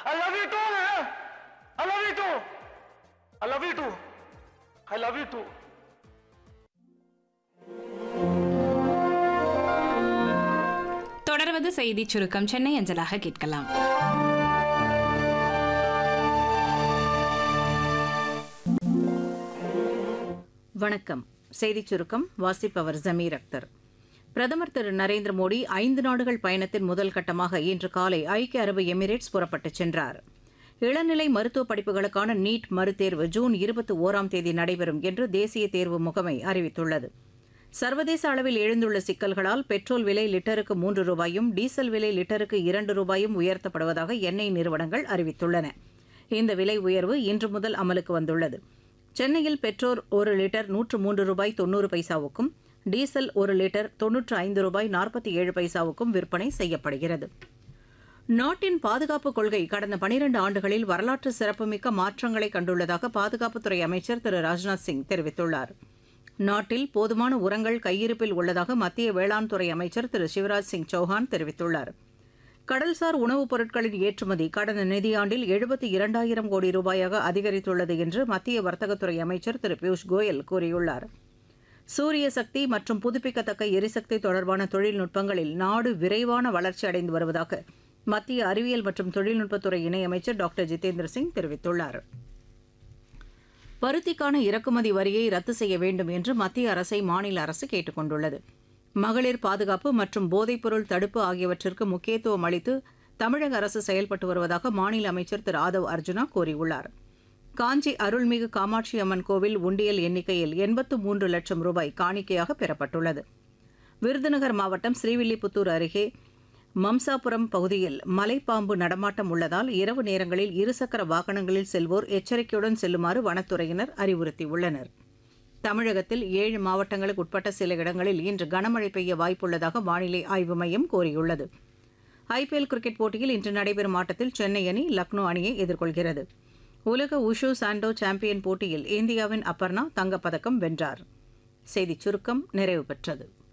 I love you too, man. I love you too. I love you too. I love you too. தொடர்வது செய்திச் சுருக்கம் சென்னை அஞ்சலாக கேட்கலாம் வணக்கம் செய்திச் சுருக்கம் வாசிப்பவர் ஜமீர் அக்தர் பிரதமர் திரு நரேந்திர மோடி ஐந்து நாடுகள் பயணத்தின் முதல் கட்டமாக இன்று காலை ஐக்கிய அரபு எமிரேட்ஸ் புறப்பட்டுச் சென்றார் இளநிலை மருத்துவ படிப்புகளுக்கான நீட் மறுதேர்வு ஜூன் இருபத்தி ஓராம் தேதி நடைபெறும் என்று தேசிய தேர்வு முகமை அறிவித்துள்ளது சர்வதேச அளவில் எழுந்துள்ள சிக்கல்களால் பெட்ரோல் விலை லிட்டருக்கு மூன்று ரூபாயும் டீசல் விலை லிட்டருக்கு இரண்டு ரூபாயும் உயர்த்தப்படுவதாக எண்ணெய் நிறுவனங்கள் அறிவித்துள்ளன இந்த விலை உயர்வு இன்று முதல் அமலுக்கு வந்துள்ளது சென்னையில் பெட்ரோல் ஒரு லிட்டர் நூற்று மூன்று ரூபாய் தொன்னூறு பைசாவுக்கும் டீசல் ஒரு லிட்டர் தொன்னூற்று ஐந்து ரூபாய் நாற்பத்தி ஏழு பைசாவுக்கும் விற்பனை செய்யப்படுகிறது நாட்டின் பாதுகாப்பு கொள்கை கடந்த பனிரண்டு ஆண்டுகளில் வரலாற்று சிறப்புமிக்க மாற்றங்களை கண்டுள்ளதாக பாதுகாப்புத்துறை அமைச்சர் திரு ராஜ்நாத் சிங் தெரிவித்துள்ளார் நாட்டில் போதுமான உரங்கள் கையிருப்பில் உள்ளதாக மத்திய வேளாண் துறை அமைச்சர் திரு சிவராஜ் சிங் சௌஹான் தெரிவித்துள்ளார் கடல்சார் உணவுப் பொருட்களின் ஏற்றுமதி கடந்த நிதியாண்டில் எழுபத்தி இரண்டாயிரம் கோடி ரூபாயாக அதிகரித்துள்ளது என்று மத்திய வர்த்தகத்துறை அமைச்சர் திரு பியூஷ் கோயல் கூறியுள்ளார் சூரிய சக்தி மற்றும் புதுப்பிக்கத்தக்க எரிசக்தி தொடர்பான தொழில்நுட்பங்களில் நாடு விரைவான வளர்ச்சி அடைந்து வருவதாக மத்திய அறிவியல் மற்றும் தொழில்நுட்பத்துறை இணையமைச்சர் டாக்டர் ஜிதேந்திர சிங் தெரிவித்துள்ளார் பருத்திக்கான இறக்குமதி வரியை ரத்து செய்ய வேண்டும் என்று மத்திய அரசை மாநில அரசு கேட்டுக் கொண்டுள்ளது மகளிர் பாதுகாப்பு மற்றும் போதைப்பொருள் தடுப்பு ஆகியவற்றிற்கு முக்கியத்துவம் அளித்து தமிழக அரசு செயல்பட்டு வருவதாக மாநில அமைச்சர் திரு ஆதவ் அர்ஜுனா கூறியுள்ளார் காஞ்சி அருள்மிகு காமாட்சி அம்மன் கோவில் உண்டியல் எண்ணிக்கையில் எண்பத்து மூன்று லட்சம் ரூபாய் காணிக்கையாக பெறப்பட்டுள்ளது விருதுநகர் மாவட்டம் ஸ்ரீவில்லிபுத்தூர் அருகே மம்சாபுரம் பகுதியில் மலைப்பாம்பு நடமாட்டம் உள்ளதால் இரவு நேரங்களில் இருசக்கர வாகனங்களில் செல்வோர் எச்சரிக்கையுடன் செல்லுமாறு வனத்துறையினர் அறிவுறுத்தியுள்ளனர் தமிழகத்தில் ஏழு மாவட்டங்களுக்கு உட்பட்ட சில இடங்களில் இன்று கனமழை பெய்ய வாய்ப்புள்ளதாக வானிலை ஆய்வு மையம் கூறியுள்ளது ஐபிஎல் கிரிக்கெட் போட்டியில் இன்று நடைபெறும் ஆட்டத்தில் சென்னை அணி லக்னோ அணியை எதிர்கொள்கிறது உலக உஷு சாண்டோ சாம்பியன் போட்டியில் இந்தியாவின் அபர்ணா தங்கப்பதக்கம் வென்றார் செய்திச் சுருக்கம் நிறைவு பெற்றது